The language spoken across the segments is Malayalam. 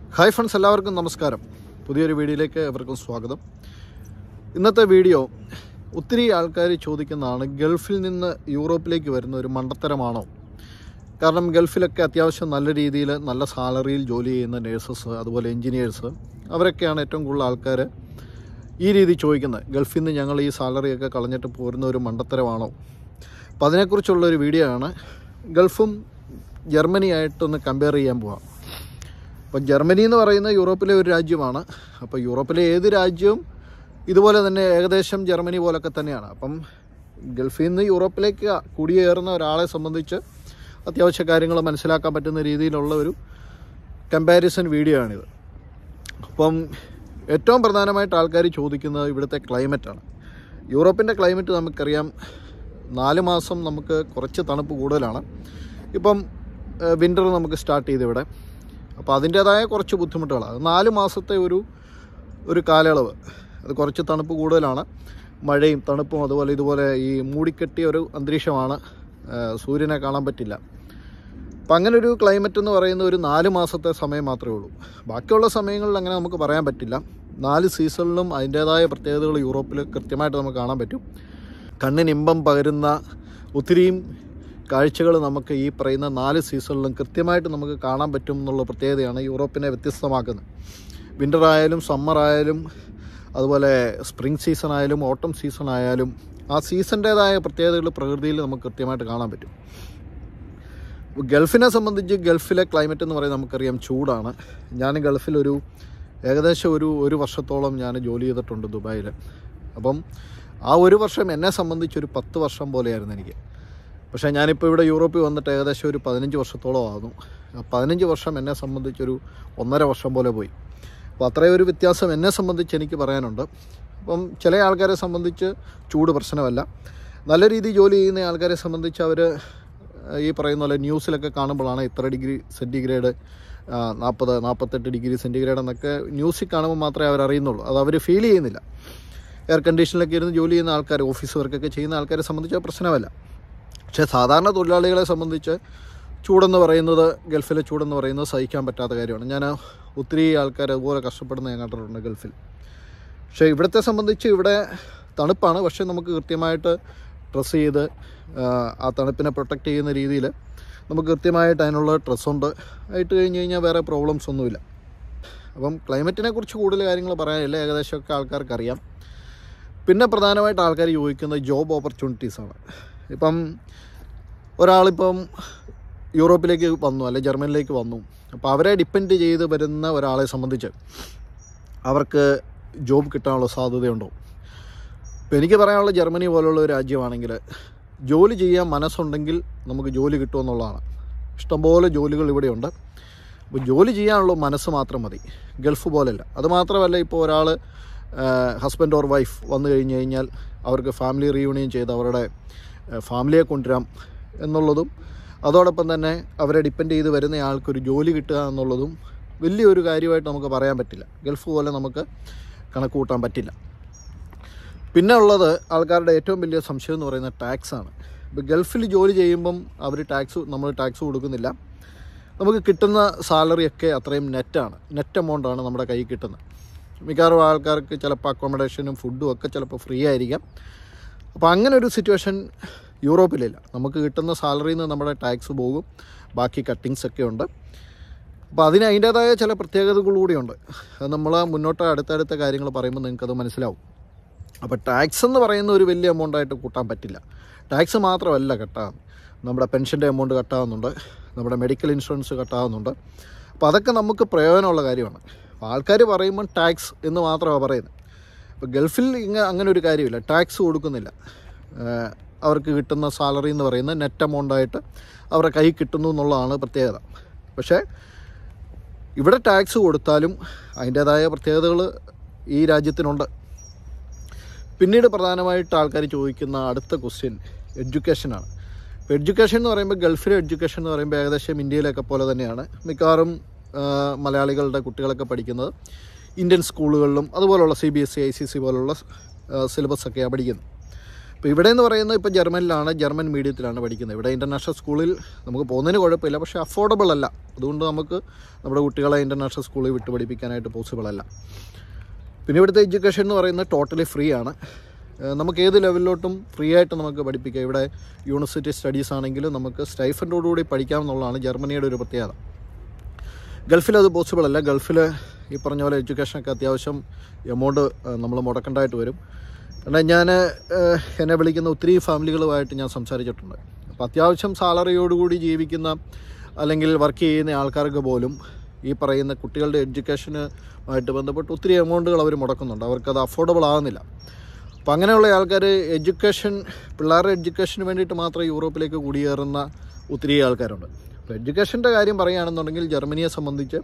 ഹായ് ഫ്രണ്ട്സ് എല്ലാവർക്കും നമസ്കാരം പുതിയൊരു വീഡിയോയിലേക്ക് എവർക്കും സ്വാഗതം ഇന്നത്തെ വീഡിയോ ഒത്തിരി ആൾക്കാർ ചോദിക്കുന്നതാണ് ഗൾഫിൽ നിന്ന് യൂറോപ്പിലേക്ക് വരുന്ന ഒരു മണ്ടത്തരമാണോ കാരണം ഗൾഫിലൊക്കെ അത്യാവശ്യം നല്ല രീതിയിൽ നല്ല സാലറിയിൽ ജോലി ചെയ്യുന്ന നേഴ്സസ് അതുപോലെ എൻജിനീയേഴ്സ് അവരൊക്കെയാണ് ഏറ്റവും കൂടുതൽ ആൾക്കാർ ഈ രീതി ചോദിക്കുന്നത് ഗൾഫിൽ നിന്ന് ഞങ്ങൾ ഈ സാലറിയൊക്കെ കളഞ്ഞിട്ട് പോരുന്ന ഒരു മണ്ടത്തരമാണോ അപ്പോൾ അതിനെക്കുറിച്ചുള്ള ഒരു വീഡിയോ ആണ് ഗൾഫും ജർമ്മനിയായിട്ടൊന്ന് കമ്പയർ ചെയ്യാൻ പോവാം അപ്പം ജർമ്മനി എന്ന് പറയുന്ന യൂറോപ്പിലെ ഒരു രാജ്യമാണ് അപ്പോൾ യൂറോപ്പിലെ ഏത് രാജ്യവും ഇതുപോലെ തന്നെ ഏകദേശം ജർമ്മനി പോലൊക്കെ തന്നെയാണ് അപ്പം ഗൾഫിൽ നിന്ന് യൂറോപ്പിലേക്ക് കുടിയേറുന്ന ഒരാളെ സംബന്ധിച്ച് അത്യാവശ്യ കാര്യങ്ങൾ മനസ്സിലാക്കാൻ പറ്റുന്ന രീതിയിലുള്ള ഒരു കമ്പാരിസൺ വീഡിയോ ആണിത് അപ്പം ഏറ്റവും പ്രധാനമായിട്ട് ആൾക്കാർ ചോദിക്കുന്നത് ഇവിടുത്തെ ക്ലൈമറ്റാണ് യൂറോപ്പിൻ്റെ ക്ലൈമറ്റ് നമുക്കറിയാം നാല് മാസം നമുക്ക് കുറച്ച് തണുപ്പ് കൂടുതലാണ് ഇപ്പം വിൻ്റർ നമുക്ക് സ്റ്റാർട്ട് ചെയ്ത് ഇവിടെ അപ്പോൾ അതിൻ്റേതായ കുറച്ച് ബുദ്ധിമുട്ടുകളാണ് അത് നാല് മാസത്തെ ഒരു ഒരു കാലയളവ് അത് കുറച്ച് തണുപ്പ് കൂടുതലാണ് മഴയും തണുപ്പും അതുപോലെ ഇതുപോലെ ഈ മൂടിക്കെട്ടിയ ഒരു അന്തരീക്ഷമാണ് ആ, സൂര്യനെ കാണാൻ പറ്റില്ല അപ്പം അങ്ങനെ ഒരു ക്ലൈമറ്റ് എന്ന് പറയുന്ന ഒരു നാല് മാസത്തെ സമയം മാത്രമേ ഉള്ളൂ ബാക്കിയുള്ള സമയങ്ങളിൽ അങ്ങനെ നമുക്ക് പറയാൻ പറ്റില്ല നാല് സീസണിലും അതിൻ്റേതായ പ്രത്യേകതകൾ യൂറോപ്പിൽ കൃത്യമായിട്ട് നമുക്ക് കാണാൻ പറ്റും കണ്ണിന് ഇമ്പം പകരുന്ന ഒത്തിരിയും കാഴ്ചകൾ നമുക്ക് ഈ പറയുന്ന നാല് സീസണിലും കൃത്യമായിട്ട് നമുക്ക് കാണാൻ പറ്റും എന്നുള്ള പ്രത്യേകതയാണ് യൂറോപ്പിനെ വ്യത്യസ്തമാക്കുന്നത് വിൻ്റർ ആയാലും സമ്മർ ആയാലും അതുപോലെ സ്പ്രിംഗ് സീസൺ ആയാലും ഓട്ടം സീസൺ ആയാലും ആ സീസണിൻ്റേതായ പ്രത്യേകതകൾ പ്രകൃതിയിൽ നമുക്ക് കൃത്യമായിട്ട് കാണാൻ പറ്റും ഗൾഫിനെ സംബന്ധിച്ച് ഗൾഫിലെ ക്ലൈമറ്റ് എന്ന് പറയുന്നത് നമുക്കറിയാം ചൂടാണ് ഞാൻ ഗൾഫിലൊരു ഏകദേശം ഒരു ഒരു വർഷത്തോളം ഞാൻ ജോലി ചെയ്തിട്ടുണ്ട് ദുബായിൽ അപ്പം ആ ഒരു വർഷം എന്നെ സംബന്ധിച്ച് ഒരു പത്ത് വർഷം പോലെയായിരുന്നു എനിക്ക് പക്ഷേ ഞാനിപ്പോൾ ഇവിടെ യൂറോപ്പിൽ വന്നിട്ട് ഏകദേശം ഒരു പതിനഞ്ച് വർഷത്തോളം ആകുന്നു ആ പതിനഞ്ച് വർഷം എന്നെ സംബന്ധിച്ചൊരു ഒന്നര വർഷം പോലെ പോയി അപ്പോൾ അത്രയും ഒരു വ്യത്യാസം എന്നെ സംബന്ധിച്ച് എനിക്ക് പറയാനുണ്ട് അപ്പം ചില ആൾക്കാരെ സംബന്ധിച്ച് ചൂട് പ്രശ്നമല്ല നല്ല രീതിയിൽ ജോലി ചെയ്യുന്ന ആൾക്കാരെ സംബന്ധിച്ച് അവർ ഈ പറയുന്ന പോലെ ന്യൂസിലൊക്കെ കാണുമ്പോഴാണ് ഇത്ര ഡിഗ്രി സെൻറ്റിഗ്രേഡ് നാൽപ്പത് നാൽപ്പത്തെട്ട് ഡിഗ്രി സെൻറ്റിഗ്രേഡ് എന്നൊക്കെ ന്യൂസിൽ കാണുമ്പോൾ മാത്രമേ അവർ അറിയുന്നുള്ളൂ അത് അവർ ഫീൽ ചെയ്യുന്നില്ല എയർ കണ്ടീഷനിലൊക്കെ ഇരുന്ന് ജോലി ചെയ്യുന്ന ആൾക്കാർ ഓഫീസ് വർക്കൊക്കെ ചെയ്യുന്ന ആൾക്കാരെ സംബന്ധിച്ച് അത് പ്രശ്നമല്ല പക്ഷേ സാധാരണ തൊഴിലാളികളെ സംബന്ധിച്ച് ചൂടെന്ന് പറയുന്നത് ഗൾഫിലെ ചൂടെന്ന് പറയുന്നത് സഹിക്കാൻ പറ്റാത്ത കാര്യമാണ് ഞാൻ ഒത്തിരി ആൾക്കാർ അതുപോലെ കഷ്ടപ്പെടുന്ന ഞാൻ കണ്ടിട്ടുണ്ട് ഗൾഫിൽ പക്ഷേ ഇവിടുത്തെ സംബന്ധിച്ച് ഇവിടെ തണുപ്പാണ് പക്ഷേ നമുക്ക് കൃത്യമായിട്ട് ഡ്രസ്സ് ചെയ്ത് ആ, ആ തണുപ്പിനെ പ്രൊട്ടക്റ്റ് ചെയ്യുന്ന രീതിയിൽ നമുക്ക് കൃത്യമായിട്ട് അതിനുള്ള ഡ്രസ്സുണ്ട് ആയിട്ട് കഴിഞ്ഞ് കഴിഞ്ഞാൽ വേറെ പ്രോബ്ലംസ് ഒന്നുമില്ല അപ്പം ക്ലൈമറ്റിനെ കുറിച്ച് കൂടുതൽ കാര്യങ്ങൾ പറയാനില്ല ഏകദേശമൊക്കെ ആൾക്കാർക്ക് അറിയാം പിന്നെ പ്രധാനമായിട്ട് ആൾക്കാർ ചോദിക്കുന്നത് ജോബ് ഓപ്പർച്യൂണിറ്റീസാണ് ഇപ്പം ഒരാളിപ്പം യൂറോപ്പിലേക്ക് വന്നു അല്ലെ ജർമ്മനിലേക്ക് വന്നു അപ്പോൾ അവരെ ഡിപ്പെൻഡ് ചെയ്ത് വരുന്ന ഒരാളെ സംബന്ധിച്ച് അവർക്ക് ജോബ് കിട്ടാനുള്ള സാധ്യതയുണ്ടോ ഇപ്പം എനിക്ക് പറയാനുള്ള ജർമ്മനി പോലുള്ള ഒരു രാജ്യമാണെങ്കിൽ ജോലി ചെയ്യാൻ മനസ്സുണ്ടെങ്കിൽ നമുക്ക് ജോലി കിട്ടുമെന്നുള്ളതാണ് ഇഷ്ടംപോലെ ജോലികൾ ഇവിടെയുണ്ട് അപ്പോൾ ജോലി ചെയ്യാനുള്ള മനസ്സ് മാത്രം മതി ഗൾഫ് പോലെയല്ല അത് മാത്രമല്ല ഇപ്പോൾ ഒരാൾ ഹസ്ബൻഡ് ഓർ വൈഫ് വന്നു കഴിഞ്ഞ് കഴിഞ്ഞാൽ അവർക്ക് ഫാമിലി റീയൂണിയൻ ചെയ്ത് അവരുടെ ഫാമിലിയെ കൊണ്ടുവരാം എന്നുള്ളതും അതോടൊപ്പം തന്നെ അവരെ ഡിപ്പെൻഡ് ചെയ്ത് വരുന്ന ആൾക്കൊരു ജോലി കിട്ടുക എന്നുള്ളതും വലിയൊരു കാര്യമായിട്ട് നമുക്ക് പറയാൻ പറ്റില്ല ഗൾഫ് പോലെ നമുക്ക് കണക്ക് കൂട്ടാൻ പറ്റില്ല പിന്നെ ഉള്ളത് ആൾക്കാരുടെ ഏറ്റവും വലിയ സംശയം എന്ന് പറയുന്നത് ടാക്സ് ആണ് ഇപ്പോൾ ഗൾഫിൽ ജോലി ചെയ്യുമ്പം അവർ ടാക്സ് നമ്മൾ ടാക്സ് കൊടുക്കുന്നില്ല നമുക്ക് കിട്ടുന്ന സാലറിയൊക്കെ അത്രയും നെറ്റാണ് നെറ്റ് എമൗണ്ടാണ് നമ്മുടെ കയ്യിൽ കിട്ടുന്നത് മിക്കവാറും ആൾക്കാർക്ക് ചിലപ്പോൾ അക്കോമഡേഷനും ഫുഡും ഒക്കെ ചിലപ്പോൾ ഫ്രീ ആയിരിക്കാം അപ്പോൾ അങ്ങനെ ഒരു സിറ്റുവേഷൻ യൂറോപ്പിലില്ല നമുക്ക് കിട്ടുന്ന സാലറിയിൽ നിന്ന് നമ്മുടെ ടാക്സ് പോകും ബാക്കി കട്ടിങ്സ് ഒക്കെ ഉണ്ട് അപ്പോൾ അതിന് അതിൻ്റേതായ ചില പ്രത്യേകതകൾ കൂടിയുണ്ട് അത് നമ്മൾ മുന്നോട്ട് അടുത്തടുത്ത കാര്യങ്ങൾ പറയുമ്പോൾ നിങ്ങൾക്കത് മനസ്സിലാവും അപ്പോൾ ടാക്സ് എന്ന് പറയുന്ന ഒരു വലിയ എമൗണ്ട് ആയിട്ട് കൂട്ടാൻ പറ്റില്ല ടാക്സ് മാത്രമല്ല കട്ടാകുന്നത് നമ്മുടെ പെൻഷൻ്റെ എമൗണ്ട് കട്ടാകുന്നുണ്ട് നമ്മുടെ മെഡിക്കൽ ഇൻഷുറൻസ് കട്ടാകുന്നുണ്ട് അപ്പോൾ അതൊക്കെ നമുക്ക് പ്രയോജനമുള്ള കാര്യമാണ് അപ്പോൾ ആൾക്കാർ പറയുമ്പോൾ ടാക്സ് എന്ന് മാത്രമാണ് പറയുന്നത് ഇപ്പോൾ ഗൾഫിൽ ഇങ്ങനെ അങ്ങനെ ഒരു കാര്യമില്ല ടാക്സ് കൊടുക്കുന്നില്ല ഏഹ് അവർക്ക് കിട്ടുന്ന സാലറി എന്ന് പറയുന്നത് നെറ്റ് എമൗണ്ടായിട്ട് അവരുടെ കൈ കിട്ടുന്നു എന്നുള്ളതാണ് പ്രത്യേകത പക്ഷേ ഇവിടെ ടാക്സ് കൊടുത്താലും അതിൻ്റേതായ പ്രത്യേകതകൾ ഈ രാജ്യത്തിനുണ്ട് പിന്നീട് പ്രധാനമായിട്ട് ആൾക്കാർ ചോദിക്കുന്ന അടുത്ത ക്വസ്റ്റ്യൻ എഡ്യൂക്കേഷനാണ് ഇപ്പോൾ എഡ്യൂക്കേഷൻ എന്ന് പറയുമ്പോൾ ഗൾഫിലെ എഡ്യൂക്കേഷൻ എന്ന് പറയുമ്പോൾ ഏകദേശം ഇന്ത്യയിലൊക്കെ പോലെ തന്നെയാണ് മിക്കവാറും ആ, മലയാളികളുടെ കുട്ടികളൊക്കെ പഠിക്കുന്നത് ഇന്ത്യൻ സ്കൂളുകളിലും അതുപോലുള്ള C B S C I C C പോലുള്ള സിലബസ് ഒക്കെയാണ് പഠിക്കുന്നത് ഇപ്പോൾ ഇവിടെ എന്ന് പറയുന്നത് ഇപ്പോൾ ജർമ്മനിലാണ് ജർമ്മൻ മീഡിയത്തിലാണ് പഠിക്കുന്നത് ഇവിടെ ഇൻ്റർനാഷണൽ സ്കൂളിൽ നമുക്ക് പോകുന്നതിന് കുഴപ്പമില്ല പക്ഷേ അഫോർഡബിൾ അല്ല അതുകൊണ്ട് നമുക്ക് നമ്മുടെ കുട്ടികളെ ഇൻ്റർനാഷണൽ സ്കൂളിൽ വിട്ട് പഠിപ്പിക്കാനായിട്ട് പോസിബിൾ അല്ല പിന്നെ ഇവിടുത്തെ എഡ്യൂക്കേഷൻ എന്ന് പറയുന്നത് ടോട്ടലി ഫ്രീ ആണ് ഏഹ് നമുക്ക് ഏത് ലെവലിലോട്ടും ഫ്രീ ആയിട്ട് നമുക്ക് പഠിപ്പിക്കാം ഇവിടെ യൂണിവേഴ്സിറ്റി സ്റ്റഡീസ് ആണെങ്കിലും നമുക്ക് സ്റ്റൈഫൻഡോടുകൂടി പഠിക്കാമെന്നുള്ളതാണ് ജർമ്മനിയുടെ ഒരു പ്രത്യേകത ഗൾഫിൽ അത് പോസിബിൾ അല്ല ഗൾഫിൽ ഈ പറഞ്ഞ പോലെ എഡ്യൂക്കേഷനൊക്കെ അത്യാവശ്യം എമൗണ്ട് നമ്മൾ മുടക്കേണ്ടതായിട്ട് വരും കാരണം ഞാൻ എന്നെ വിളിക്കുന്ന ഒത്തിരി ഫാമിലികളുമായിട്ട് ഞാൻ സംസാരിച്ചിട്ടുണ്ട് അപ്പോൾ അത്യാവശ്യം സാലറിയോടുകൂടി ജീവിക്കുന്ന അല്ലെങ്കിൽ വർക്ക് ചെയ്യുന്ന ആൾക്കാർക്ക് പോലും ഈ പറയുന്ന കുട്ടികളുടെ എഡ്യൂക്കേഷനുമായിട്ട് ബന്ധപ്പെട്ട് ഒത്തിരി എമൗണ്ടുകൾ അവർ മുടക്കുന്നുണ്ട് അവർക്കത് അഫോർഡബിൾ ആകുന്നില്ല അപ്പോൾ അങ്ങനെയുള്ള ആൾക്കാർ എഡ്യൂക്കേഷൻ പിള്ളേരുടെ എഡ്യൂക്കേഷന് വേണ്ടിയിട്ട് മാത്രം യൂറോപ്പിലേക്ക് കുടിയേറുന്ന ഒത്തിരി ആൾക്കാരുണ്ട് അപ്പോൾ എഡ്യൂക്കേഷൻ്റെ കാര്യം പറയുകയാണെന്നുണ്ടെങ്കിൽ ജർമ്മനിയെ സംബന്ധിച്ച്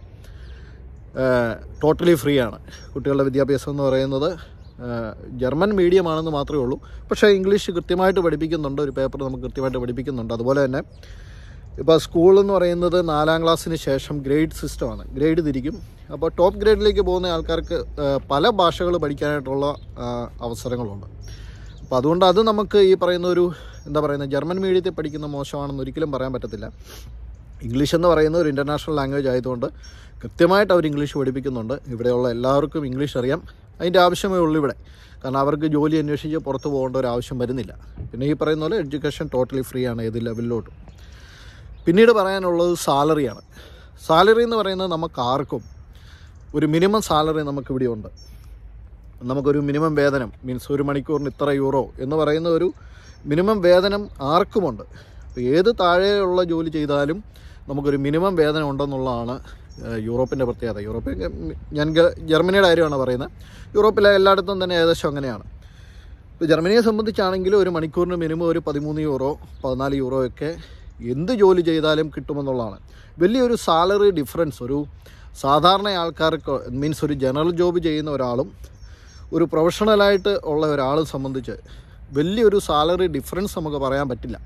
ടോട്ടലി ഫ്രീ ആണ് കുട്ടികളുടെ വിദ്യാഭ്യാസം എന്ന് പറയുന്നത് ഏഹ്, ജർമ്മൻ മീഡിയമാണെന്ന് മാത്രമേ ഉള്ളൂ പക്ഷേ ഇംഗ്ലീഷ് കൃത്യമായിട്ട് പഠിപ്പിക്കുന്നുണ്ട് ഒരു പേപ്പർ നമുക്ക് കൃത്യമായിട്ട് പഠിപ്പിക്കുന്നുണ്ട് അതുപോലെ തന്നെ ഇപ്പോൾ സ്കൂൾ എന്ന് പറയുന്നത് നാലാം ക്ലാസ്സിന് ശേഷം ഗ്രേഡ് സിസ്റ്റമാണ് ഗ്രേഡ് തിരിക്കും അപ്പോൾ ടോപ്പ് ഗ്രേഡിലേക്ക് പോകുന്ന ആൾക്കാർക്ക് ഏഹ്, പല ഭാഷകൾ പഠിക്കാനായിട്ടുള്ള ആഹ്, അവസരങ്ങളുണ്ട് അപ്പോൾ അതുകൊണ്ട് അത് നമുക്ക് ഈ പറയുന്ന ഒരു എന്താ പറയുന്നത് ജർമ്മൻ മീഡിയത്തിൽ പഠിക്കുന്ന മോശമാണെന്ന് ഒരിക്കലും പറയാൻ പറ്റത്തില്ല ഇംഗ്ലീഷ് എന്ന് പറയുന്നത് ഒരു ഇൻ്റർനാഷണൽ ലാംഗ്വേജ് ആയതുകൊണ്ട് കൃത്യമായിട്ട് അവർ ഇംഗ്ലീഷ് പഠിപ്പിക്കുന്നുണ്ട് ഇവിടെയുള്ള എല്ലാവർക്കും ഇംഗ്ലീഷ് അറിയാം അതിൻ്റെ ആവശ്യമേ ഉള്ളൂ ഇവിടെ കാരണം അവർക്ക് ജോലി അന്വേഷിച്ച് പുറത്ത് പോകേണ്ട ഒരു ആവശ്യം വരുന്നില്ല പിന്നെ ഈ പറയുന്ന പോലെ എഡ്യൂക്കേഷൻ ടോട്ടലി ഫ്രീ ആണ് ഏത് ലെവലിലോട്ടും പിന്നീട് പറയാനുള്ളത് സാലറിയാണ് സാലറി എന്ന് പറയുന്നത് നമുക്ക് ആർക്കും ഒരു മിനിമം സാലറി നമുക്കിവിടെ ഉണ്ട് നമുക്കൊരു മിനിമം വേതനം മീൻസ് ഒരു മണിക്കൂറിന് ഇത്ര യൂറോ എന്ന് പറയുന്ന ഒരു മിനിമം വേതനം ആർക്കുമുണ്ട് അപ്പോൾ ഏത് താഴെയുള്ള ജോലി ചെയ്താലും നമുക്കൊരു മിനിമം വേതനം ഉണ്ടെന്നുള്ളതാണ് ഏഹ്, യൂറോപ്പിൻ്റെ പ്രത്യേകത യൂറോപ്പിൽ ഞാൻ ഗ- ജർമ്മനിയുടെ കാര്യമാണ് പറയുന്നത് യൂറോപ്പിലെ എല്ലായിടത്തും തന്നെ ഏകദേശം അങ്ങനെയാണ് ഇപ്പോൾ ജർമ്മനിയെ സംബന്ധിച്ചാണെങ്കിൽ ഒരു മണിക്കൂറിന് മിനിമം ഒരു പതിമൂന്ന് യൂറോ പതിനാല് യൂറോ ഒക്കെ എന്ത് ജോലി ചെയ്താലും കിട്ടുമെന്നുള്ളതാണ് വലിയൊരു സാലറി ഡിഫറൻസ് ഒരു സാധാരണ ആൾക്കാർക്ക് മീൻസ് ഒരു ജനറൽ ജോബ് ചെയ്യുന്ന ഒരാളും ഒരു പ്രൊഫഷണലായിട്ട് ഉള്ള ഒരാളും സംബന്ധിച്ച് വലിയൊരു സാലറി ഡിഫറൻസ് നമുക്ക് പറയാൻ പറ്റില്ല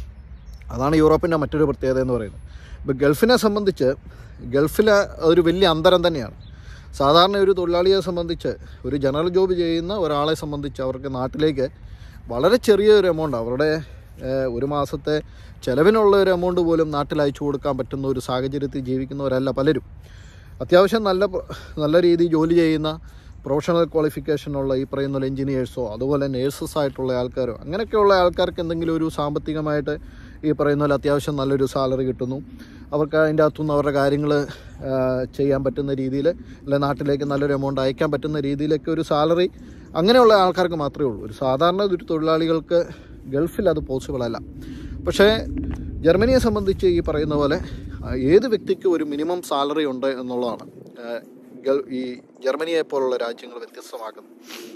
അതാണ് യൂറോപ്പിൻ്റെ മറ്റൊരു പ്രത്യേകത എന്ന് പറയുന്നത് ഇപ്പോൾ ഗൾഫിനെ സംബന്ധിച്ച് ഗൾഫിൽ ഒരു വലിയ അന്തരം തന്നെയാണ് സാധാരണ ഒരു തൊഴിലാളിയെ സംബന്ധിച്ച് ഒരു ജനറൽ ജോബ് ചെയ്യുന്ന ഒരാളെ സംബന്ധിച്ച് അവർക്ക് നാട്ടിലേക്ക് വളരെ ചെറിയൊരു എമൗണ്ട് അവരുടെ ഏഹ്, ഒരു മാസത്തെ ചിലവിനുള്ള ഒരു എമൗണ്ട് പോലും നാട്ടിൽ അയച്ചു കൊടുക്കാൻ പറ്റുന്ന ഒരു സാഹചര്യത്തിൽ ജീവിക്കുന്നവരല്ല പലരും അത്യാവശ്യം നല്ല പ്ര- നല്ല രീതിയിൽ ജോലി ചെയ്യുന്ന പ്രൊഫഷണൽ ക്വാളിഫിക്കേഷനുള്ള ഈ പറയുന്ന പോലെ എഞ്ചിനീയേഴ്സോ അതുപോലെ നേഴ്സസ് ആയിട്ടുള്ള ആൾക്കാരോ അങ്ങനെയൊക്കെയുള്ള ആൾക്കാർക്ക് എന്തെങ്കിലും ഒരു സാമ്പത്തികമായിട്ട് ഈ പറയുന്ന പോലെ അത്യാവശ്യം നല്ലൊരു സാലറി കിട്ടുന്നു അവർക്ക് അതിൻ്റെ അകത്തുനിന്ന് അവരുടെ കാര്യങ്ങൾ ചെയ്യാൻ പറ്റുന്ന രീതിയിൽ അല്ലെ നാട്ടിലേക്ക് നല്ലൊരു എമൗണ്ട് അയക്കാൻ പറ്റുന്ന രീതിയിലൊക്കെ ഒരു സാലറി അങ്ങനെയുള്ള ആൾക്കാർക്ക് മാത്രമേ ഉള്ളൂ ഒരു സാധാരണ ഒരു തൊഴിലാളികൾക്ക് ഗൾഫിൽ അത് പോസിബിൾ അല്ല പക്ഷേ ജർമ്മനിയെ സംബന്ധിച്ച് ഈ പറയുന്ന പോലെ ആ, ഏത് വ്യക്തിക്കും ഒരു മിനിമം സാലറി ഉണ്ട് എന്നുള്ളതാണ് ആ, ഗൾ- ഈ ജർമ്മനിയെ പോലുള്ള രാജ്യങ്ങൾ വ്യത്യസ്തമാക്കുന്നത്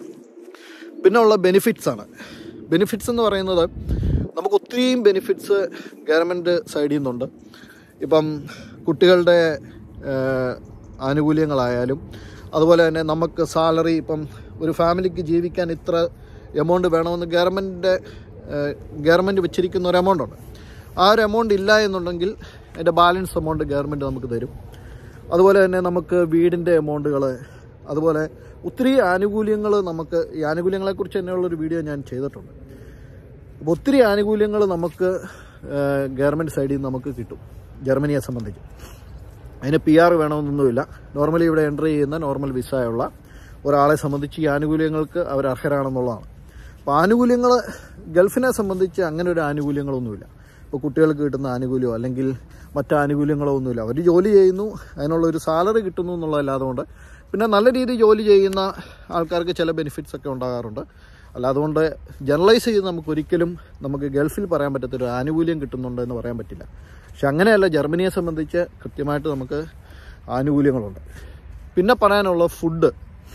പിന്നെ ഉള്ള ബെനിഫിറ്റ്സ് ആണ് ബെനിഫിറ്റ്സ് എന്ന് പറയുന്നത് നമുക്ക് ഒത്തിരിയും ബെനിഫിറ്റ്സ് ഗവൺമെൻറ് സൈഡിൽ നിന്നുണ്ട് ഇപ്പം കുട്ടികളുടെ ഏഹ്, ആനുകൂല്യങ്ങളായാലും അതുപോലെ തന്നെ നമുക്ക് സാലറി ഇപ്പം ഒരു ഫാമിലിക്ക് ജീവിക്കാൻ ഇത്ര എമൗണ്ട് വേണമെന്ന് ഗവൺമെൻറ് ഗവൺമെൻറ് വെച്ചിരിക്കുന്ന ഒരു എമൗണ്ട് ഉണ്ട് ആ ഒരു എമൗണ്ട് ഇല്ല എന്നുണ്ടെങ്കിൽ അതിൻ്റെ ബാലൻസ് എമൗണ്ട് ഗവൺമെൻറ് നമുക്ക് തരും അതുപോലെ തന്നെ നമുക്ക് വീടിൻ്റെ എമൗണ്ടുകൾ അതുപോലെ ഒത്തിരി ആനുകൂല്യങ്ങൾ നമുക്ക് ഈ ആനുകൂല്യങ്ങളെക്കുറിച്ച് തന്നെയുള്ളൊരു വീഡിയോ ഞാൻ ചെയ്തിട്ടുണ്ട് അപ്പോൾ ഒത്തിരി ആനുകൂല്യങ്ങൾ നമുക്ക് ഗവൺമെൻറ് സൈഡിൽ നിന്ന് നമുക്ക് കിട്ടും ജർമ്മനിയെ സംബന്ധിച്ച് അതിന് പി ആർ വേണമെന്നൊന്നുമില്ല നോർമലി ഇവിടെ എൻ്റർ ചെയ്യുന്ന നോർമൽ വിസയുള്ള ഒരാളെ സംബന്ധിച്ച് ഈ ആനുകൂല്യങ്ങൾക്ക് അവർ അർഹരാണെന്നുള്ളതാണ് അപ്പോൾ ആനുകൂല്യങ്ങൾ ഗൾഫിനെ സംബന്ധിച്ച് അങ്ങനെ ഒരു ആനുകൂല്യങ്ങളൊന്നുമില്ല ഇപ്പോൾ കുട്ടികൾക്ക് കിട്ടുന്ന ആനുകൂല്യമോ അല്ലെങ്കിൽ മറ്റ് ആനുകൂല്യങ്ങളോ ഒന്നുമില്ല അവർ ജോലി ചെയ്യുന്നു അതിനുള്ള ഒരു സാലറി കിട്ടുന്നു എന്നുള്ളതല്ലാതെ കൊണ്ട് പിന്നെ നല്ല രീതിയിൽ ജോലി ചെയ്യുന്ന ആൾക്കാർക്ക് ചില ബെനിഫിറ്റ്സ് ഒക്കെ ഉണ്ടാകാറുണ്ട് അല്ല അതുകൊണ്ട് ജനറലൈസ് ചെയ്ത് നമുക്ക് ഒരിക്കലും നമുക്ക് ഗൾഫിൽ പറയാൻ പറ്റത്തൊരു ആനുകൂല്യം കിട്ടുന്നുണ്ട് എന്ന് പറയാൻ പറ്റില്ല പക്ഷെ അങ്ങനെയല്ല ജർമ്മനിയെ സംബന്ധിച്ച് കൃത്യമായിട്ട് നമുക്ക് ആനുകൂല്യങ്ങളുണ്ട് പിന്നെ പറയാനുള്ള ഫുഡ്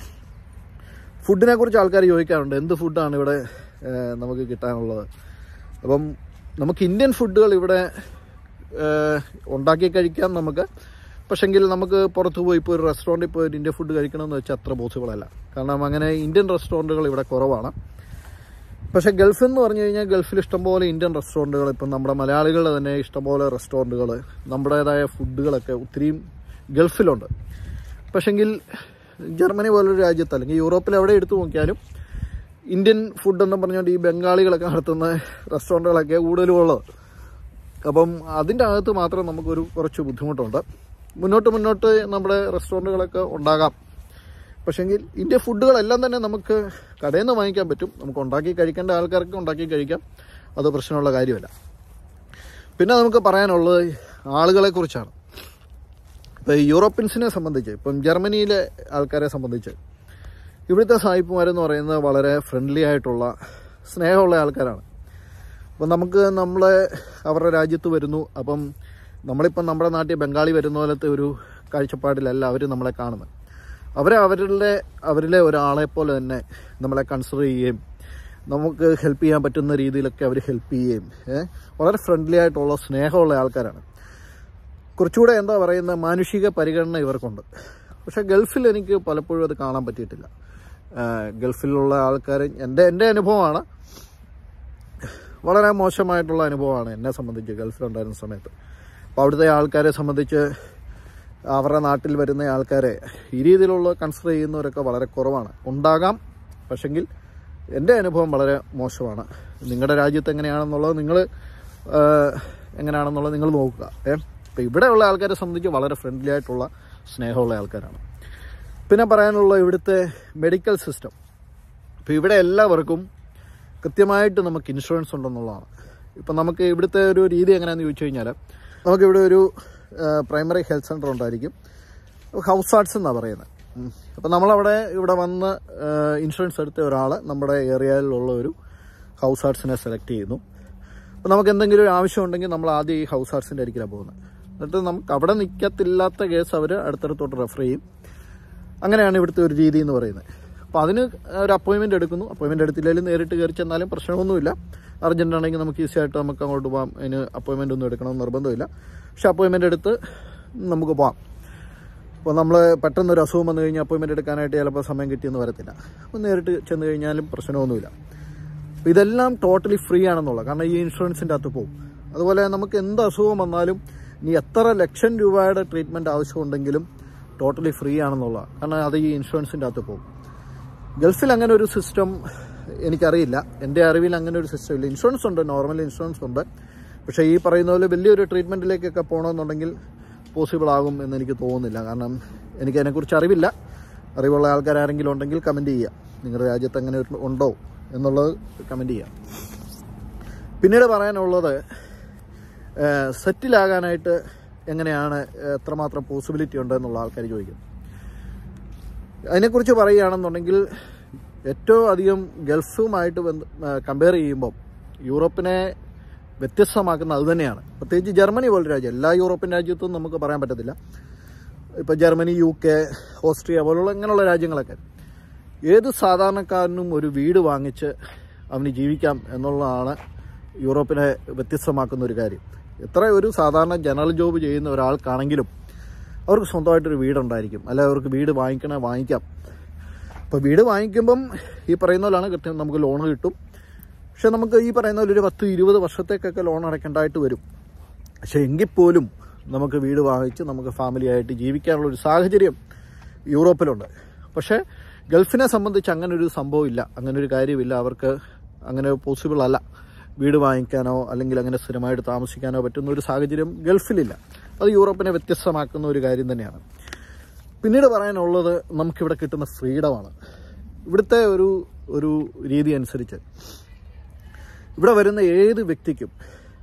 ഫുഡിനെ കുറിച്ച് ആൾക്കാർ ചോദിക്കാറുണ്ട് എന്ത് ഫുഡാണ് ഇവിടെ ഏഹ്, നമുക്ക് കിട്ടാനുള്ളത് അപ്പം നമുക്ക് ഇന്ത്യൻ ഫുഡുകൾ ഇവിടെ ഏഹ്, ഉണ്ടാക്കി കഴിക്കാം നമുക്ക് പക്ഷെങ്കിൽ നമുക്ക് പുറത്ത് പോയി ഇപ്പോൾ ഒരു റെസ്റ്റോറൻറ്റിൽ പോയി ഒരു ഇന്ത്യൻ ഫുഡ് കഴിക്കണമെന്ന് വെച്ചാൽ അത്ര പോസിബിൾ അല്ല കാരണം അങ്ങനെ ഇന്ത്യൻ റെസ്റ്റോറൻറ്റുകൾ ഇവിടെ കുറവാണ് പക്ഷേ ഗൾഫ് എന്ന് പറഞ്ഞു കഴിഞ്ഞാൽ ഗൾഫിൽ ഇഷ്ടംപോലെ ഇന്ത്യൻ റെസ്റ്റോറൻറ്റുകൾ ഇപ്പം നമ്മുടെ മലയാളികളുടെ തന്നെ ഇഷ്ടംപോലെ റെസ്റ്റോറൻറ്റുകൾ നമ്മുടേതായ ഫുഡുകളൊക്കെ ഒത്തിരിയും ഗൾഫിലുണ്ട് പക്ഷെങ്കിൽ ജർമ്മനി പോലൊരു രാജ്യത്ത് അല്ലെങ്കിൽ യൂറോപ്പിൽ എവിടെ എടുത്തു നോക്കിയാലും ഇന്ത്യൻ ഫുഡ് എന്ന് പറഞ്ഞുകൊണ്ട് ഈ ബംഗാളികളൊക്കെ നടത്തുന്ന റെസ്റ്റോറൻറ്റുകളൊക്കെ കൂടുതലും ഉള്ളത് അപ്പം അതിൻ്റെ അകത്ത് മാത്രം നമുക്കൊരു കുറച്ച് ബുദ്ധിമുട്ടുണ്ട് മുന്നോട്ട് മുന്നോട്ട് നമ്മുടെ റെസ്റ്റോറൻറ്റുകളൊക്കെ ഉണ്ടാകാം പക്ഷേങ്കിൽ ഇന്ത്യ ഫുഡുകളെല്ലാം തന്നെ നമുക്ക് കടയിൽ നിന്ന് വാങ്ങിക്കാൻ പറ്റും നമുക്ക് ഉണ്ടാക്കി കഴിക്കേണ്ട ആൾക്കാർക്ക് ഉണ്ടാക്കി കഴിക്കാം അത് പ്രശ്നമുള്ള കാര്യമല്ല പിന്നെ നമുക്ക് പറയാനുള്ളത് ആളുകളെ കുറിച്ചാണ് ഇപ്പോൾ യൂറോപ്യൻസിനെ സംബന്ധിച്ച് ഇപ്പം ജർമ്മനിയിലെ ആൾക്കാരെ സംബന്ധിച്ച് ഇവിടുത്തെ സായിപ്പുമാരെന്ന് പറയുന്നത് വളരെ ഫ്രണ്ട്ലി ആയിട്ടുള്ള സ്നേഹമുള്ള ആൾക്കാരാണ് അപ്പം നമുക്ക് നമ്മളെ അവരുടെ രാജ്യത്ത് വരുന്നു അപ്പം നമ്മളിപ്പം നമ്മുടെ നാട്ടിൽ ബംഗാളി വരുന്ന പോലത്തെ ഒരു കാഴ്ചപ്പാടിലല്ല അവർ നമ്മളെ കാണുന്നത് അവരെ അവരുടെ അവരിലെ ഒരാളെ പോലെ തന്നെ നമ്മളെ കൺസിഡർ ചെയ്യുകയും നമുക്ക് ഹെൽപ്പ് ചെയ്യാൻ പറ്റുന്ന രീതിയിലൊക്കെ അവർ ഹെൽപ്പ് ചെയ്യുകയും ഏ, വളരെ ഫ്രണ്ട്ലി ആയിട്ടുള്ള സ്നേഹമുള്ള ആൾക്കാരാണ് കുറച്ചുകൂടെ എന്താ പറയുന്ന മാനുഷിക പരിഗണന ഇവർക്കുണ്ട് പക്ഷേ ഗൾഫിൽ എനിക്ക് പലപ്പോഴും അത് കാണാൻ പറ്റിയിട്ടില്ല ആ, ഗൾഫിലുള്ള ആൾക്കാർ എൻ്റെ എൻ്റെ അനുഭവമാണ് വളരെ മോശമായിട്ടുള്ള അനുഭവമാണ് എന്നെ സംബന്ധിച്ച് ഗൾഫിലുണ്ടായിരുന്ന സമയത്ത് അപ്പോൾ അവിടുത്തെ ആൾക്കാരെ സംബന്ധിച്ച് അവരുടെ നാട്ടിൽ വരുന്ന ആൾക്കാരെ ഈ രീതിയിലുള്ള കൺസിഡർ ചെയ്യുന്നവരൊക്കെ വളരെ കുറവാണ് ഉണ്ടാകാം പക്ഷെങ്കിൽ എൻ്റെ അനുഭവം വളരെ മോശമാണ് നിങ്ങളുടെ രാജ്യത്ത് എങ്ങനെയാണെന്നുള്ളത് നിങ്ങൾ എങ്ങനെയാണെന്നുള്ളത് നിങ്ങൾ നോക്കുക ഏ ഇപ്പോൾ ഇവിടെയുള്ള ആൾക്കാരെ സംബന്ധിച്ച് വളരെ ഫ്രണ്ട്ലി ആയിട്ടുള്ള സ്നേഹമുള്ള ആൾക്കാരാണ് പിന്നെ പറയാനുള്ള ഇവിടുത്തെ മെഡിക്കൽ സിസ്റ്റം ഇപ്പോൾ ഇവിടെ എല്ലാവർക്കും കൃത്യമായിട്ട് നമുക്ക് ഇൻഷുറൻസ് ഉണ്ടെന്നുള്ളതാണ് ഇപ്പം നമുക്ക് ഇവിടുത്തെ ഒരു രീതി എങ്ങനെയാണെന്ന് ചോദിച്ചു കഴിഞ്ഞാൽ നമുക്കിവിടെ ഒരു പ്രൈമറി ഹെൽത്ത് സെൻ്റർ ഉണ്ടായിരിക്കും ഹൗസ് ആർട്സ് എന്നാണ് പറയുന്നത് അപ്പം നമ്മളവിടെ ഇവിടെ വന്ന് ഇൻഷുറൻസ് എടുത്ത ഒരാൾ നമ്മുടെ ഏരിയയിലുള്ള ഒരു ഹൗസ് ആർട്സിനെ സെലക്ട് ചെയ്യുന്നു അപ്പോൾ നമുക്ക് എന്തെങ്കിലും ഒരു ആവശ്യം ഉണ്ടെങ്കിൽ നമ്മൾ ആദ്യം ഈ ഹൗസ് ആർട്സിൻ്റെ അരിക്കിലാണ് പോകുന്നത് എന്നിട്ട് നമുക്ക് അവിടെ നിൽക്കത്തില്ലാത്ത കേസ് അവർ അടുത്തടുത്തോട്ട് റെഫർ ചെയ്യും അങ്ങനെയാണ് ഇവിടുത്തെ ഒരു രീതി എന്ന് പറയുന്നത് അപ്പോൾ അതിന് ഒരു അപ്പോയിൻമെൻ്റ് എടുക്കുന്നു അപ്പോയിൻമെൻ്റ് എടുത്തില്ലെങ്കിലും നേരിട്ട് കയറി ചെന്നാലും പ്രശ്നമൊന്നുമില്ല അർജൻറ്റ് ആണെങ്കിൽ നമുക്ക് ഈസി ആയിട്ട് നമുക്ക് അങ്ങോട്ട് പോകാം അതിന് അപ്പോയിൻമെൻ്റ് ഒന്നും എടുക്കണമെന്ന് നിർബന്ധമില്ല പക്ഷെ അപ്പോയിൻമെൻ്റ് എടുത്ത് നമുക്ക് പോകാം അപ്പോൾ നമ്മൾ പെട്ടെന്ന് ഒരു അസുഖം വന്നു കഴിഞ്ഞാൽ അപ്പോയിൻമെൻ്റ് എടുക്കാനായിട്ട് ചിലപ്പോൾ സമയം കിട്ടിയെന്ന് വരത്തില്ല അപ്പോൾ നേരിട്ട് ചെന്ന് കഴിഞ്ഞാലും പ്രശ്നമൊന്നുമില്ല അപ്പോൾ ഇതെല്ലാം ടോട്ടലി ഫ്രീ ആണെന്നുള്ള കാരണം ഈ ഇൻഷുറൻസിൻ്റെ അകത്ത് പോകും അതുപോലെ നമുക്ക് എന്ത് അസുഖം വന്നാലും ഇനി എത്ര ലക്ഷം രൂപയുടെ ട്രീറ്റ്മെൻറ്റ് ആവശ്യമുണ്ടെങ്കിലും ടോട്ടലി ഫ്രീ ആണെന്നുള്ള കാരണം അത് ഈ ഇൻഷുറൻസിൻ്റെ അകത്ത് പോകും ഗൾഫിൽ അങ്ങനെ ഒരു സിസ്റ്റം എനിക്കറിയില്ല എൻ്റെ അറിവിൽ അങ്ങനെ ഒരു സിസ്റ്റം ഇല്ല ഇൻഷുറൻസ് ഉണ്ട് നോർമൽ ഇൻഷുറൻസ് ഉണ്ട് പക്ഷേ ഈ പറയുന്ന പോലെ വലിയൊരു ട്രീറ്റ്മെൻറ്റിലേക്കൊക്കെ പോകണമെന്നുണ്ടെങ്കിൽ പോസിബിൾ ആകും എന്ന് എനിക്ക് തോന്നുന്നില്ല കാരണം എനിക്ക് അതിനെക്കുറിച്ച് അറിവില്ല അറിവുള്ള ആൾക്കാരാരെങ്കിലും ഉണ്ടെങ്കിൽ കമൻറ്റ് ചെയ്യുക നിങ്ങളുടെ രാജ്യത്ത് അങ്ങനെ ഒരു- ഉണ്ടോ എന്നുള്ളത് കമൻറ്റ് ചെയ്യുക പിന്നീട് പറയാനുള്ളത് സെറ്റിലാകാനായിട്ട് എങ്ങനെയാണ് എത്രമാത്രം പോസിബിലിറ്റി ഉണ്ട് എന്നുള്ള ആൾക്കാർ ചോദിക്കും അതിനെക്കുറിച്ച് പറയുകയാണെന്നുണ്ടെങ്കിൽ ഏറ്റവും അധികം ഗൾഫുമായിട്ട് ബന്ധ കമ്പയർ ചെയ്യുമ്പം യൂറോപ്പിനെ വ്യത്യസ്തമാക്കുന്ന അത് തന്നെയാണ് പ്രത്യേകിച്ച് ജർമ്മനി പോലൊരു രാജ്യം എല്ലാ യൂറോപ്യൻ രാജ്യത്തും നമുക്ക് പറയാൻ പറ്റത്തില്ല ഇപ്പോൾ ജർമ്മനി യു കെ ഓസ്ട്രിയ പോലുള്ള ഇങ്ങനെയുള്ള രാജ്യങ്ങളൊക്കെ ഏത് സാധാരണക്കാരനും ഒരു വീട് വാങ്ങിച്ച് അവന് ജീവിക്കാം എന്നുള്ളതാണ് യൂറോപ്പിനെ വ്യത്യസ്തമാക്കുന്ന ഒരു കാര്യം എത്ര ഒരു സാധാരണ ജനറൽ ജോബ് ചെയ്യുന്ന ഒരാൾക്കാണെങ്കിലും അവർക്ക് സ്വന്തമായിട്ടൊരു വീടുണ്ടായിരിക്കും അല്ലെ അവർക്ക് വീട് വാങ്ങിക്കണേ വാങ്ങിക്കാം അപ്പോൾ വീട് വാങ്ങിക്കുമ്പം ഈ പറയുന്ന പോലെയാണ് കൃത്യം നമുക്ക് ലോൺ കിട്ടും പക്ഷെ നമുക്ക് ഈ പറയുന്ന പോലെ ഒരു പത്ത് ഇരുപത് വർഷത്തേക്കൊക്കെ ലോൺ അടയ്ക്കേണ്ടതായിട്ട് വരും പക്ഷെ എങ്കിൽ പോലും നമുക്ക് വീട് വാങ്ങിച്ച് നമുക്ക് ഫാമിലി ആയിട്ട് ജീവിക്കാനുള്ള ഒരു സാഹചര്യം യൂറോപ്പിലുണ്ട് പക്ഷേ ഗൾഫിനെ സംബന്ധിച്ച് അങ്ങനെ ഒരു സംഭവം ഇല്ല അങ്ങനെ ഒരു കാര്യമില്ല അവർക്ക് അങ്ങനെ പോസിബിൾ അല്ല വീട് വാങ്ങിക്കാനോ അല്ലെങ്കിൽ അങ്ങനെ സ്ഥിരമായിട്ട് താമസിക്കാനോ പറ്റുന്ന ഒരു സാഹചര്യം ഗൾഫിലില്ല അത് യൂറോപ്പിനെ വ്യത്യസ്തമാക്കുന്ന ഒരു കാര്യം തന്നെയാണ് പിന്നീട് പറയാനുള്ളത് നമുക്കിവിടെ കിട്ടുന്ന ഫ്രീഡമാണ് ഇവിടുത്തെ ഒരു ഒരു രീതി അനുസരിച്ച് ഇവിടെ വരുന്ന ഏത് വ്യക്തിക്കും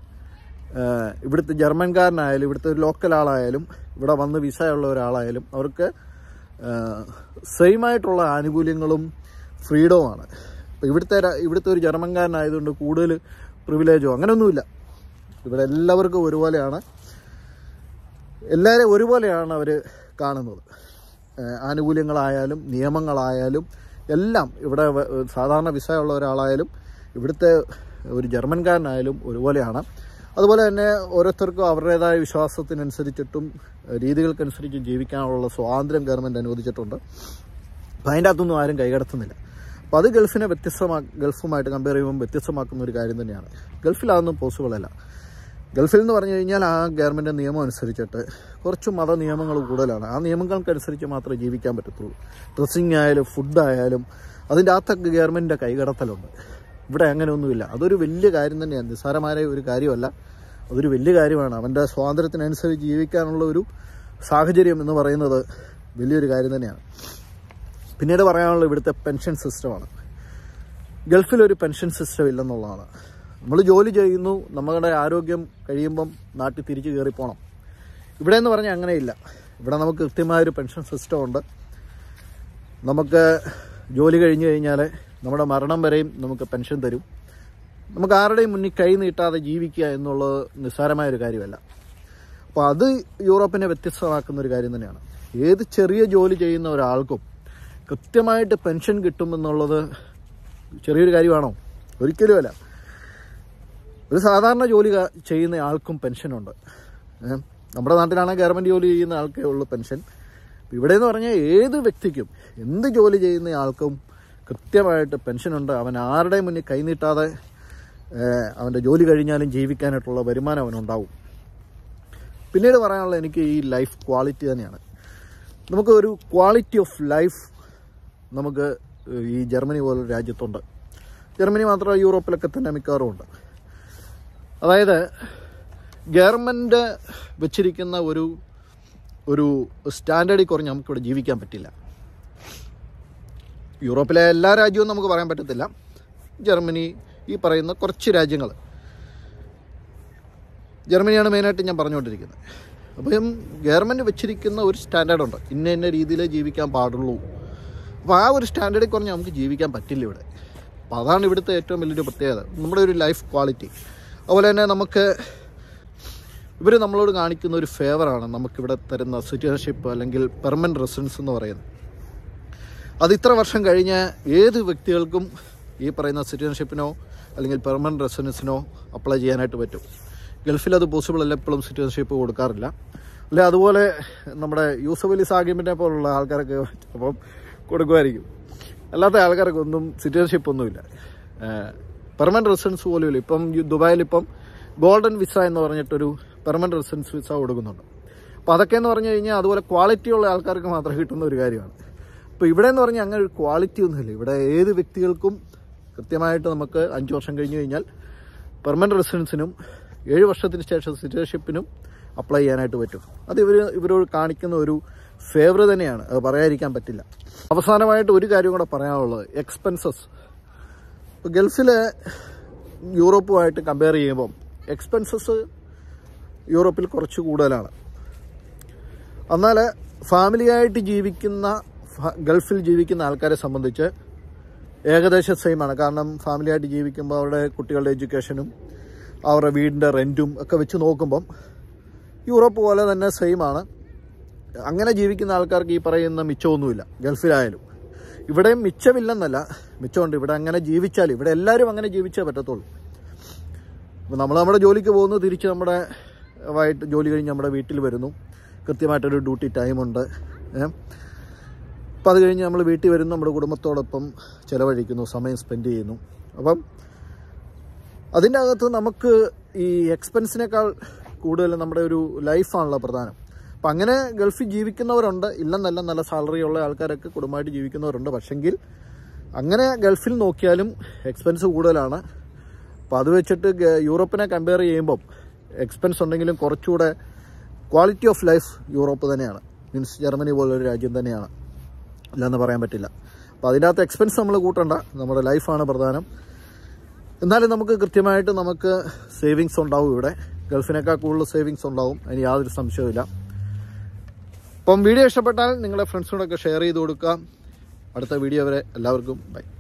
ആഹ് ഇവിടുത്തെ ജർമ്മൻകാരനായാലും ഇവിടുത്തെ ഒരു ലോക്കൽ ആളായാലും ഇവിടെ വന്ന് വിസ ഉള്ള ഒരാളായാലും അവർക്ക് സെയിം ആയിട്ടുള്ള ആനുകൂല്യങ്ങളും ഫ്രീഡവുമാണ് ഇപ്പോൾ ഇവിടുത്തെ ര- ഇവിടുത്തെ ഒരു ജർമ്മൻകാരനായതുകൊണ്ട് കൂടുതൽ പ്രിവിലേജോ അങ്ങനെയൊന്നുമില്ല ഇവിടെ എല്ലാവർക്കും ഒരുപോലെയാണ് എല്ലാവരെയും ഒരുപോലെയാണ് അവർ കാണുന്നത് ഏഹ് ആനുകൂല്യങ്ങളായാലും നിയമങ്ങളായാലും എല്ലാം ഇവിടെ വ- സാധാരണ വിസ ഉള്ള ഒരാളായാലും ഇവിടുത്തെ ഒരു ജർമ്മൻകാരനായാലും ഒരുപോലെയാണ് അതുപോലെ തന്നെ ഓരോരുത്തർക്കും അവരുടേതായ വിശ്വാസത്തിനനുസരിച്ചിട്ടും ഏഹ് രീതികൾക്കനുസരിച്ചും ജീവിക്കാനുള്ള സ്വാതന്ത്ര്യം ഗവൺമെൻറ് അനുവദിച്ചിട്ടുണ്ട് അപ്പം അതിൻ്റെ അകത്തൊന്നും ആരും കൈകടത്തുന്നില്ല അപ്പോൾ അത് ഗൾഫിനെ വ്യത്യസ്തമാ ഗൾഫുമായിട്ട് കമ്പയർ ചെയ്യുമ്പോൾ വ്യത്യസ്തമാക്കുന്ന ഒരു കാര്യം തന്നെയാണ് ഗൾഫിൽ അതൊന്നും പോസിബിൾ അല്ല ഗൾഫിൽ എന്ന് പറഞ്ഞു കഴിഞ്ഞാൽ ആ ഗവൺമെൻറ് നിയമം അനുസരിച്ചിട്ട് കുറച്ച് മത നിയമങ്ങൾ കൂടുതലാണ് ആ നിയമങ്ങൾക്കനുസരിച്ച് മാത്രമേ ജീവിക്കാൻ പറ്റത്തുള്ളൂ ഡ്രസ്സിങ് ആയാലും ഫുഡായാലും അതിൻ്റെ അകത്തൊക്കെ ഗവൺമെൻറ്റിൻ്റെ കൈകടത്തലുണ്ട് ഇവിടെ അങ്ങനെയൊന്നുമില്ല അതൊരു വലിയ കാര്യം തന്നെയാണ് നിസ്സാരമായ ഒരു കാര്യമല്ല അതൊരു വലിയ കാര്യമാണ് അവൻ്റെ സ്വാതന്ത്ര്യത്തിനനുസരിച്ച് ജീവിക്കാനുള്ള ഒരു സാഹചര്യം എന്ന് പറയുന്നത് വലിയൊരു കാര്യം തന്നെയാണ് പിന്നീട് പറയാനുള്ള ഇവിടുത്തെ പെൻഷൻ സിസ്റ്റമാണ് ഗൾഫിലൊരു പെൻഷൻ സിസ്റ്റം ഇല്ലെന്നുള്ളതാണ് നമ്മൾ ജോലി ചെയ്യുന്നു നമ്മുടെ ആരോഗ്യം കഴിയുമ്പം നാട്ടിൽ തിരിച്ച് കയറി പോകണം ഇവിടെ എന്ന് പറഞ്ഞാൽ അങ്ങനെയില്ല ഇവിടെ നമുക്ക് കൃത്യമായൊരു പെൻഷൻ സിസ്റ്റം ഉണ്ട് നമുക്ക് ജോലി കഴിഞ്ഞ് കഴിഞ്ഞാൽ നമ്മുടെ മരണം വരെയും നമുക്ക് പെൻഷൻ തരും നമുക്ക് ആരുടെയും മുന്നിൽ കൈ നീട്ടാതെ ജീവിക്കുക എന്നുള്ളത് നിസ്സാരമായ ഒരു കാര്യമല്ല അപ്പോൾ അത് യൂറോപ്പിനെ വ്യത്യസ്തമാക്കുന്ന ഒരു കാര്യം തന്നെയാണ് ഏത് ചെറിയ ജോലി ചെയ്യുന്ന ഒരാൾക്കും കൃത്യമായിട്ട് പെൻഷൻ കിട്ടുമെന്നുള്ളത് ചെറിയൊരു കാര്യമാണോ ഒരിക്കലുമല്ല ഒരു സാധാരണ ജോലി ക- ചെയ്യുന്ന ആൾക്കും പെൻഷനുണ്ട് ഏ? നമ്മുടെ നാട്ടിലാണെങ്കിൽ ഗവൺമെൻറ് ജോലി ചെയ്യുന്ന ആൾക്കേ ഉള്ളൂ പെൻഷൻ ഇവിടെ എന്ന് പറഞ്ഞാൽ ഏത് വ്യക്തിക്കും എന്ത് ജോലി ചെയ്യുന്ന ആൾക്കും കൃത്യമായിട്ട് പെൻഷനുണ്ട് അവൻ ആരുടെയും മുന്നിൽ കൈനീട്ടാതെ ഏ, അവൻ്റെ ജോലി കഴിഞ്ഞാലും ജീവിക്കാനായിട്ടുള്ള വരുമാനം അവനുണ്ടാവും പിന്നീട് പറയാനുള്ള എനിക്ക് ഈ ലൈഫ് ക്വാളിറ്റി തന്നെയാണ് നമുക്ക് ഒരു ക്വാളിറ്റി ഓഫ് ലൈഫ് നമുക്ക് ഈ ജർമ്മനി പോലൊരു രാജ്യത്തുണ്ട് ജർമ്മനി മാത്രമല്ല യൂറോപ്പിലൊക്കെ തന്നെ മിക്കവാറും ഉണ്ട് അതായത് ഗവൺമെൻറ് വെച്ചിരിക്കുന്ന ഒരു ഒരു സ്റ്റാൻഡേർഡിൽ കുറഞ്ഞ് നമുക്കിവിടെ ജീവിക്കാൻ പറ്റില്ല യൂറോപ്പിലെ എല്ലാ രാജ്യവും നമുക്ക് പറയാൻ പറ്റത്തില്ല ജർമ്മനി ഈ പറയുന്ന കുറച്ച് രാജ്യങ്ങൾ ജർമ്മനിയാണ് മെയിനായിട്ട് ഞാൻ പറഞ്ഞുകൊണ്ടിരിക്കുന്നത് അപ്പം ഗവൺമെൻറ് വെച്ചിരിക്കുന്ന ഒരു സ്റ്റാൻഡേർഡുണ്ട് ഇന്ന ഇന്ന രീതിയിലേ ജീവിക്കാൻ പാടുള്ളൂ അപ്പോൾ ആ ഒരു സ്റ്റാൻഡേർഡിൽ കുറഞ്ഞ് നമുക്ക് ജീവിക്കാൻ പറ്റില്ല ഇവിടെ അപ്പോൾ അതാണ് ഇവിടുത്തെ ഏറ്റവും വലിയൊരു പ്രത്യേകത നമ്മുടെ ഒരു ലൈഫ് ക്വാളിറ്റി അതുപോലെ തന്നെ നമുക്ക് ഇവർ നമ്മളോട് കാണിക്കുന്ന ഒരു ഫേവറാണ് നമുക്കിവിടെ തരുന്ന സിറ്റിസൺഷിപ്പ് അല്ലെങ്കിൽ പെർമനൻറ്റ് റെസിഡൻസ് എന്ന് പറയുന്നത് അത് ഇത്ര വർഷം കഴിഞ്ഞ ഏത് വ്യക്തികൾക്കും ഈ പറയുന്ന സിറ്റിസൺഷിപ്പിനോ അല്ലെങ്കിൽ പെർമനൻറ്റ് റെസിഡൻസിനോ അപ്ലൈ ചെയ്യാനായിട്ട് പറ്റും ഗൾഫിൽ അത് പോസിബിൾ അല്ല എപ്പോഴും സിറ്റിസൺഷിപ്പ് കൊടുക്കാറില്ല അല്ലെ അതുപോലെ നമ്മുടെ യൂസഫ് അലി സാഹിബിനെ പോലുള്ള ആൾക്കാരൊക്കെ ചിലപ്പം കൊടുക്കുമായിരിക്കും അല്ലാത്ത ആൾക്കാർക്ക് ഒന്നും സിറ്റിസൺഷിപ്പ് ഒന്നുമില്ല പെർമനൻറ്റ് റെസിഡൻസ് പോലും ഇല്ല ഇപ്പം ഈ ദുബായിൽ ഇപ്പം ഗോൾഡൻ വിസ എന്ന് പറഞ്ഞിട്ടൊരു പെർമനൻറ്റ് റെസിഡൻസ് വിസ കൊടുക്കുന്നുണ്ട് അപ്പോൾ അതൊക്കെ എന്ന് പറഞ്ഞു കഴിഞ്ഞാൽ അതുപോലെ ക്വാളിറ്റി ഉള്ള ആൾക്കാർക്ക് മാത്രം കിട്ടുന്ന ഒരു കാര്യമാണ് അപ്പോൾ ഇവിടെ എന്ന് പറഞ്ഞാൽ അങ്ങനെ ഒരു ക്വാളിറ്റി ഒന്നുമില്ല ഇവിടെ ഏത് വ്യക്തികൾക്കും കൃത്യമായിട്ട് നമുക്ക് അഞ്ച് വർഷം കഴിഞ്ഞ് കഴിഞ്ഞാൽ പെർമനൻറ്റ് റെസിഡൻസിനും ഏഴ് വർഷത്തിന് ശേഷം സിറ്റിസൺഷിപ്പിനും അപ്ലൈ ചെയ്യാനായിട്ട് പറ്റും അത് ഇവർ ഇവരോട് കാണിക്കുന്ന ഒരു ഫേവർ തന്നെയാണ് അത് പറയാതിരിക്കാൻ പറ്റില്ല അവസാനമായിട്ട് ഒരു കാര്യം കൂടെ പറയാനുള്ളത് എക്സ്പെൻസസ് ഇപ്പോൾ ഗൾഫിലെ യൂറോപ്പുമായിട്ട് കമ്പയർ ചെയ്യുമ്പം എക്സ്പെൻസസ് യൂറോപ്പിൽ കുറച്ച് കൂടുതലാണ് എന്നാൽ ഫാമിലിയായിട്ട് ജീവിക്കുന്ന ഫ- ഗൾഫിൽ ജീവിക്കുന്ന ആൾക്കാരെ സംബന്ധിച്ച് ഏകദേശം സെയിം ആണ് കാരണം ഫാമിലിയായിട്ട് ജീവിക്കുമ്പോൾ അവരുടെ കുട്ടികളുടെ എഡ്യൂക്കേഷനും അവരുടെ വീടിൻ്റെ റെൻറ്റും ഒക്കെ വെച്ച് നോക്കുമ്പം യൂറോപ്പ് പോലെ തന്നെ സെയിം ആണ് അങ്ങനെ ജീവിക്കുന്ന ആൾക്കാർക്ക് ഈ പറയുന്ന മിച്ചമൊന്നുമില്ല ഗൾഫിലായാലും ഇവിടെയും മിച്ചമില്ലെന്നല്ല മിച്ചമുണ്ട് ഇവിടെ അങ്ങനെ ജീവിച്ചാൽ ഇവിടെ എല്ലാവരും അങ്ങനെ ജീവിച്ചേ പറ്റത്തുള്ളൂ അപ്പോൾ നമ്മൾ നമ്മുടെ ജോലിക്ക് പോകുന്നു തിരിച്ച് നമ്മുടെ വൈകിട്ട് ജോലി കഴിഞ്ഞ് നമ്മുടെ വീട്ടിൽ വരുന്നു കൃത്യമായിട്ടൊരു ഡ്യൂട്ടി ടൈമുണ്ട് ഏഹ് അപ്പോൾ അത് കഴിഞ്ഞ് നമ്മൾ വീട്ടിൽ വരുന്നു നമ്മുടെ കുടുംബത്തോടൊപ്പം ചിലവഴിക്കുന്നു സമയം സ്പെൻഡ് ചെയ്യുന്നു അപ്പം അതിൻ്റെ അകത്ത് നമുക്ക് ഈ എക്സ്പെൻസിനേക്കാൾ കൂടുതൽ നമ്മുടെ ഒരു ലൈഫാണല്ലോ പ്രധാനം അപ്പം അങ്ങനെ ഗൾഫിൽ ജീവിക്കുന്നവരുണ്ട് ഇല്ലെന്നല്ല നല്ല സാലറി ഉള്ള ആൾക്കാരൊക്കെ കുടുംബമായിട്ട് ജീവിക്കുന്നവരുണ്ട് പക്ഷെങ്കിൽ അങ്ങനെ ഗൾഫിൽ നോക്കിയാലും എക്സ്പെൻസ് കൂടുതലാണ് അപ്പോൾ അത് വെച്ചിട്ട് ഗ- യൂറോപ്പിനെ കമ്പയർ ചെയ്യുമ്പം എക്സ്പെൻസ് ഉണ്ടെങ്കിലും കുറച്ചുകൂടെ ക്വാളിറ്റി ഓഫ് ലൈഫ് യൂറോപ്പ് തന്നെയാണ് മീൻസ് ജർമ്മനി പോലൊരു രാജ്യം തന്നെയാണ് ഇല്ലെന്ന് പറയാൻ പറ്റില്ല അപ്പോൾ അതിൻ്റെ അകത്ത് എക്സ്പെൻസ് നമ്മൾ കൂട്ടണ്ട നമ്മുടെ ലൈഫാണ് പ്രധാനം എന്നാലും നമുക്ക് കൃത്യമായിട്ട് നമുക്ക് സേവിങ്സ് ഉണ്ടാവും ഇവിടെ ഗൾഫിനേക്കാൾ കൂടുതൽ സേവിങ്സ് ഉണ്ടാവും അതിന് യാതൊരു സംശയവുമില്ല അപ്പം വീഡിയോ ഇഷ്ടപ്പെട്ടാൽ നിങ്ങളുടെ ഫ്രണ്ട്സിനോടൊക്കെ ഷെയർ ചെയ്ത് കൊടുക്കുക അടുത്ത വീഡിയോ വരെ എല്ലാവർക്കും ബൈ